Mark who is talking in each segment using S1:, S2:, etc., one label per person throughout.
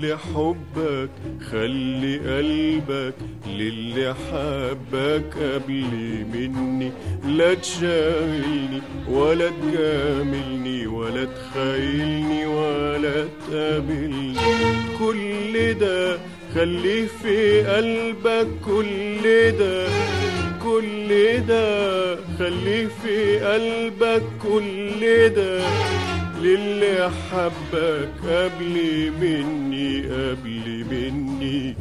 S1: لحبك خلي قلبك للي حبك قبل مني لا تشاغلني ولا تجاملني ولا تخيلني ولا تقابلني كل ده خليه في قلبك كل ده كل ده خليه في قلبك كل ده للي حبك قبل مني قبل مني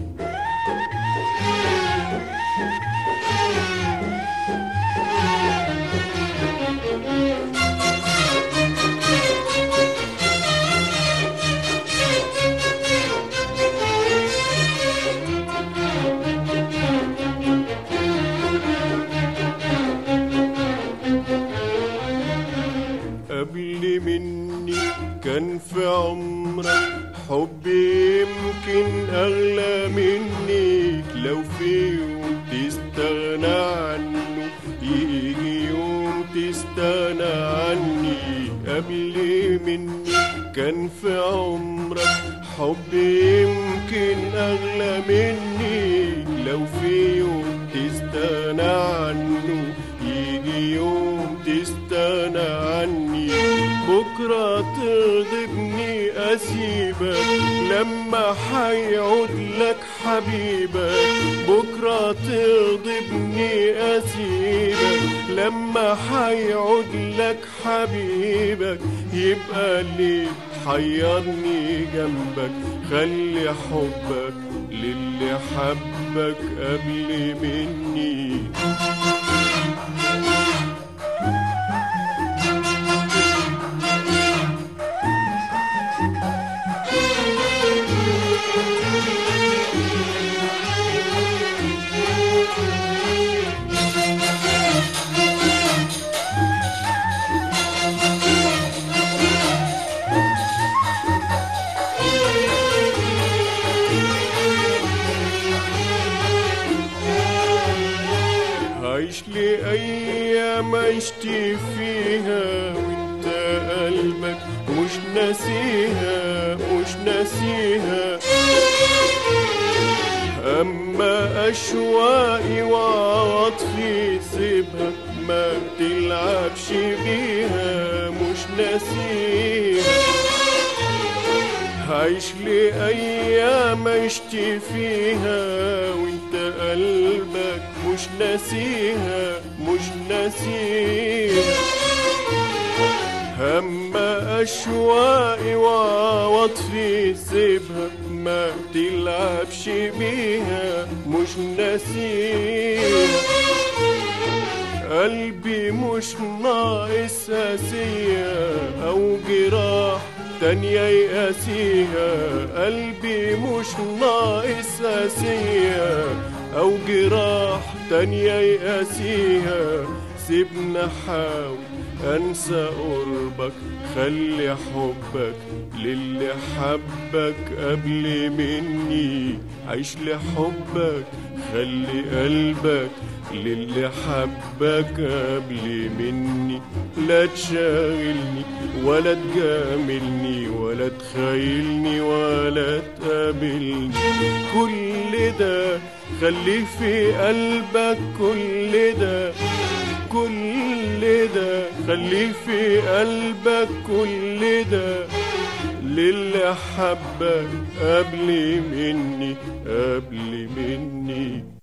S1: قبل مني كان في عمرك حب يمكن أغلى مني لو في يوم تستغنى عنه يجي يوم تستغنى عني قبل مني كان في عمرك حب يمكن أغلى مني لو في يوم تستغنى عنه يجي يوم تستغنى عني بكرة تغضبني أسيبك لما حيعود لك حبيبك بكرة تغضبني أسيبك لما حيعود لك حبيبك يبقى ليه حيرني جنبك خلي حبك للي حبك قبل مني عيش لي ايام عشت فيها وانت قلبك مش ناسيها مش ناسيها اما اشواقي وعواطفي سيبها ما تلعبش بيها مش ناسيها عيش لي ايام عشت فيها وانت قلبك مش ناسيها مش ناسيها هما اشواقي وعواطفي سيبها ما تلعبش بيها مش ناسيها قلبي مش ناقص قاسية أو جراح تانية يقاسيها قلبي مش ناقص قاسية أو جراح تانية يقاسيها سيبنا حاول أنسى قربك خلي حبك للي حبك قبل مني عيش لحبك خلي قلبك للي حبك قبل مني لا تشاغلني ولا تجاملني ولا تخيلني ولا تقابلني كل ده خليه في قلبك كل ده كل ده خليه في قلبك كل ده للي حبك قبل مني قبل مني